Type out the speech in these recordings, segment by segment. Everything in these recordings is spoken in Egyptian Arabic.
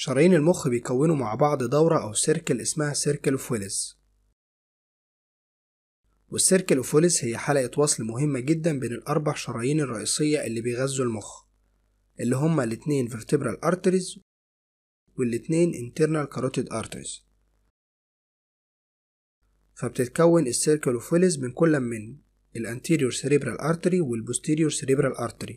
شرايين المخ بيكونوا مع بعض دورة أو سيركل اسمها سيركل اوف ويلز والسيركل اوف ويلز هي حلقة وصل مهمة جدا بين الأربع شرايين الرئيسية اللي بيغذوا المخ اللي هما الاتنين vertebral arteries والاتنين internal carotid arteries فبتتكون السيركل اوف ويلز من كل من الانتيريور cerebral artery والبوستيريور cerebral artery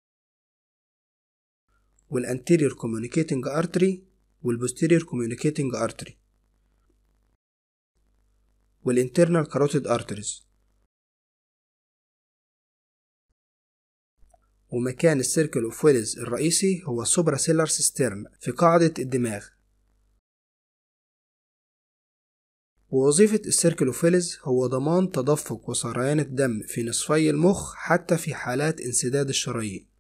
والانتيريور communicating artery والبوستيريور communicating artery والinternal carotid arteries ومكان السيركل اوف ويلز الرئيسي هو السوبرا سيلر سيسترن في قاعدة الدماغ ووظيفة السيركل اوف ويلز هو ضمان تدفق وسريان الدم في نصفي المخ حتى في حالات انسداد الشرايين